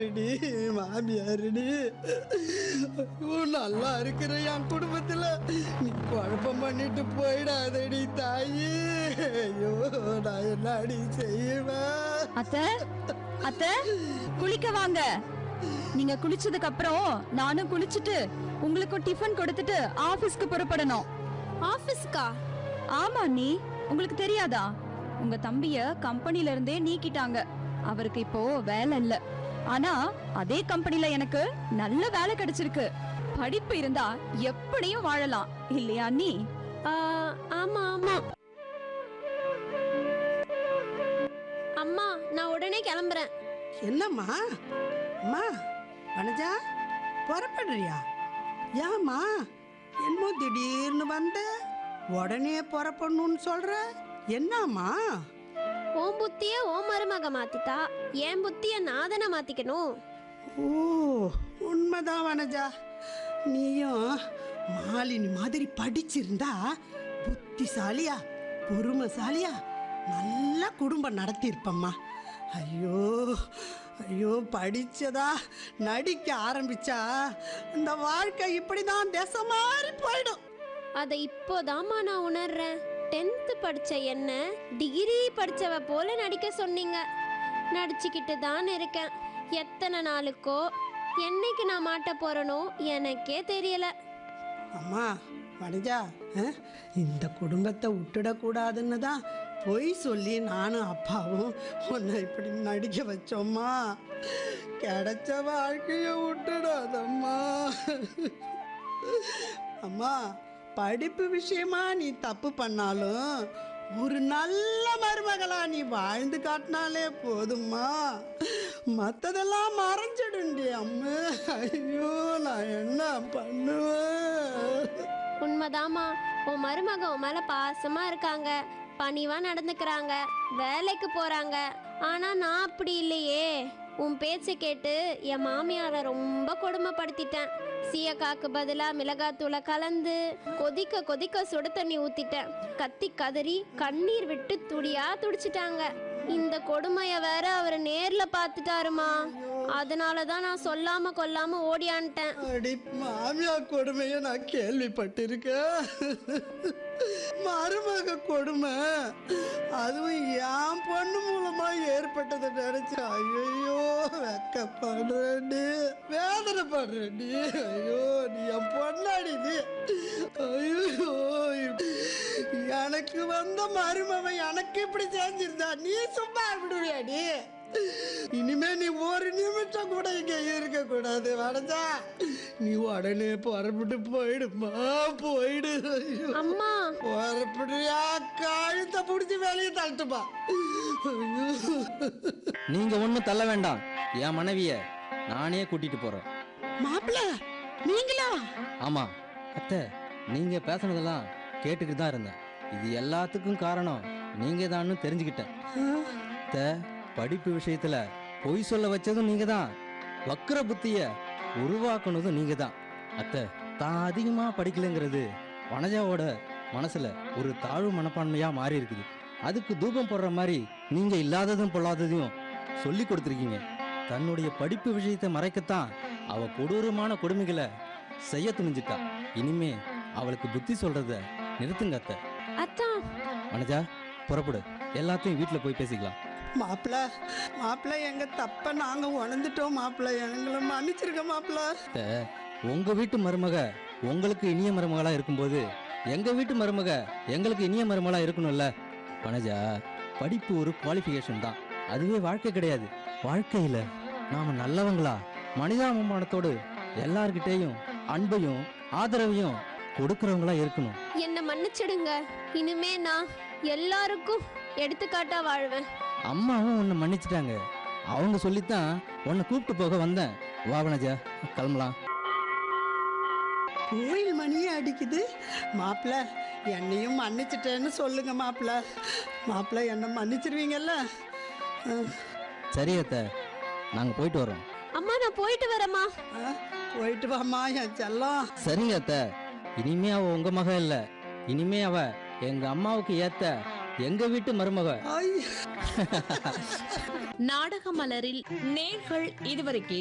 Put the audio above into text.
D மாமியாருடி ஐயோ, நல்லா இருக்கிற என் குடும்பத்துல நீ குழப்பம் பண்ணிட்டு போயிடாதடி தாயி ஐயோ நான் என்னடி செய்வேன் அத்தை அத்தை குளிக்க வாங்க நீங்க குளிச்சதுக்கு அப்புறம் நானும் குளிச்சுட்டு உங்களுக்கு டிஃபன் கொடுத்துட்டு ஆபீஸ்க்கு புறப்படணும் ஆபீஸ்க்கா ஆமா நீ உங்களுக்கு தெரியாதா உங்க தம்பிய கம்பெனில இருந்தே நீக்கிட்டாங்க அவருக்கு இப்போ வேலை இல்ல ஆனா அதே கம்பெனில எனக்கு நல்ல வேலை கிடைச்சிருக்கு படிப்பு இருந்தா எப்படியும் வாழலாம் இல்லையா நீ ஆ, ஆமா ஆமா அம்மா நான் உடனே கிளம்புறேன் என்னம்மா அம்மா வனஜா புறப்படுறியா ஏம்மா என்னமோ திடீர்னு வந்த உடனே புறப்படணும்னு சொல்ற என்னம்மா உன் புத்திய உன் மருமக மாத்திட்டா என் புத்திய நான் தானே மாத்திக்கணும் ஓ உண்மைதான் வனஜா நீயும் மாலினி மாதிரி படிச்சிருந்தா புத்திசாலியா பொறுமைசாலியா நல்ல குடும்பம் நடத்தியிருப்பம்மா ஐயோ ஐயோ படிச்சதா நடிக்க ஆரம்பிச்சா இந்த வாழ்க்கை இப்படிதான் திசை மாறி போயிடும் அதை இப்போதாம்மா நான் உணர்றேன் டென்த்து படிச்ச என்ன டிகிரி படிச்சவ போல நடிக்க சொன்னீங்க நடிச்சுக்கிட்டு தான் இருக்கேன் எத்தனை நாளுக்கோ என்னைக்கு நான் மாட்ட போறேனோ எனக்கே தெரியல அம்மா வனஜா அஹ், இந்த குடும்பத்தை விட்டுடக்கூடாதுன்னு தான் பொய் சொல்லி நானும் அப்பாவும் உன்னை இப்படி நடிக்க வச்சோம்மா கிடைச்ச வாழ்க்கைய விட்டுடாதம்மா அம்மா படிப்பு விஷயமா நீ தப்பு பண்ணாலும் ஒரு நல்ல மருமகளா நீ வாழ்ந்து காட்டினாலே போதும்மா மற்றதெல்லாம் மறைஞ்சிடுண்டி அம்மா ஐயோ நான் என்ன பண்ணுவேன் உண்மைதாம்மா உன் மருமக உன் மேல பாசமா இருக்காங்க பணிவா நடந்துக்கிறாங்க வேலைக்கு போறாங்க ஆனா நான் அப்படி இல்லையே உன் பேச்சை கேட்டு என் மாமியாரை ரொம்ப கொடுமைப்படுத்திட்டேன் சீயக்காக்கு பதிலா மிளகாத்தூளை கலந்து கொதிக்க கொதிக்க சுட தண்ணி ஊத்திட்டேன் கத்தி கதறி கண்ணீர் விட்டு துடியா துடிச்சிட்டாங்க இந்த கொடுமைய வேற அவர் நேர்ல பார்த்துட்டாருமா அதனால தான் நான் சொல்லாம கொல்லாம ஓடியான்ட்டேன் அடி மாமியா கொடுமையை நான் கேள்விப்பட்டிருக்கேன் மருமக கொடுமை அதுவும் என் பொண்ணு மூலமா ஏற்பட்டதை நினைச்சு ஐயோ வெக்கப்படுறேன்டி வேதனைப்படுறேன்டி ஐயோ நீ என் பொண்ணாடி நீ ஐயோ எனக்கு வந்த மருமவன் எனக்கு இப்படி செஞ்சிருந்தா நீ சும்மா விடுவியாடி இனிமே நீ ஒரு நிமிஷம் கூட இங்க இருக்க கூடாது வடஜா நீ உடனே புறப்பட்டு போயிடுமா போயிடு ஐயோ. அம்மா புறப்படுறியா கழுத்தை பிடிச்சி வெளியே தள்ளிட்டுப்பா ஐயோ. நீங்க ஒன்றும் தள்ள வேண்டாம் என் மனைவிய நானே கூட்டிட்டு போறேன் மாப்பிள நீங்களா ஆமா அத்தை நீங்க பேசுனதெல்லாம் கேட்டுக்கிட்டு தான் இருந்தேன் இது எல்லாத்துக்கும் காரணம் நீங்க தான்னு தெரிஞ்சுக்கிட்டேன் அத்தை படிப்பு விஷயத்துல பொய் சொல்ல வச்சதும் நீங்க தான் வக்கர புத்திய உருவாக்குனதும் நீங்க தான் அத்தை தான் அதிகமா படிக்கலைங்கிறது வனஜாவோட மனசுல ஒரு தாழ்வு மனப்பான்மையா மாறி இருக்குது அதுக்கு தூபம் போடுற மாதிரி நீங்க இல்லாததும் பொல்லாததையும் சொல்லி கொடுத்துருக்கீங்க தன்னுடைய படிப்பு விஷயத்தை மறைக்கத்தான் அவ கொடூரமான கொடுமைகளை செய்ய துணிஞ்சிட்டா இனிமே அவளுக்கு புத்தி சொல்றத நிறுத்துங்க அத்தை அத்தான் வனஜா புறப்படு எல்லாத்தையும் வீட்டுல போய் பேசிக்கலாம் மாப்பிள மாப்பிள எங்க தப்ப நாங்க உணர்ந்துட்டோம் மாப்பிள எங்களை மன்னிச்சிருக்க மாப்பிள அத்தை, உங்க வீட்டு மருமக உங்களுக்கு இனிய மருமகளா இருக்கும்போது எங்க வீட்டு மருமக எங்களுக்கு இனிய மருமகளா இருக்கணும்ல வனஜா படிப்பு ஒரு குவாலிஃபிகேஷன் தான் அதுவே வாழ்க்கை கிடையாது வாழ்க்கையில நாம நல்லவங்களா மனிதாபிமானத்தோடு எல்லார்கிட்டேயும் அன்பையும் ஆதரவையும் கொடுக்கறவங்களா இருக்கணும் என்ன மன்னிச்சிடுங்க இனிமே நான் எல்லாருக்கும் எடுத்துக்காட்டா வாழ்வேன் அம்மாவும் உன்னை மன்னிச்சிட்டாங்க அவங்க சொல்லித்தான் உன்னை கூப்பிட்டு போக வந்தேன் வா வனஜா கிளம்பலாம் கோயில் மணியே அடிக்குது மாப்பிள என்னையும் மன்னிச்சிட்டேன்னு சொல்லுங்க மாப்பிள மாப்பிள என்ன மன்னிச்சிருவீங்கல்ல அஹ், சரி அத்தை நாங்க போயிட்டு வரோம் அம்மா நான் போயிட்டு வரேம்மா அஹ், போயிட்டு வாம்மா என் செல்லம் சரிங்க அத்தை இனிமே அவ உங்க மக இல்ல இனிமே அவ எங்க அம்மாவுக்கு ஏத்த எங்க வீட்டு மருமக ஐ நாடக மலரில் நேர்கள் இதுவரை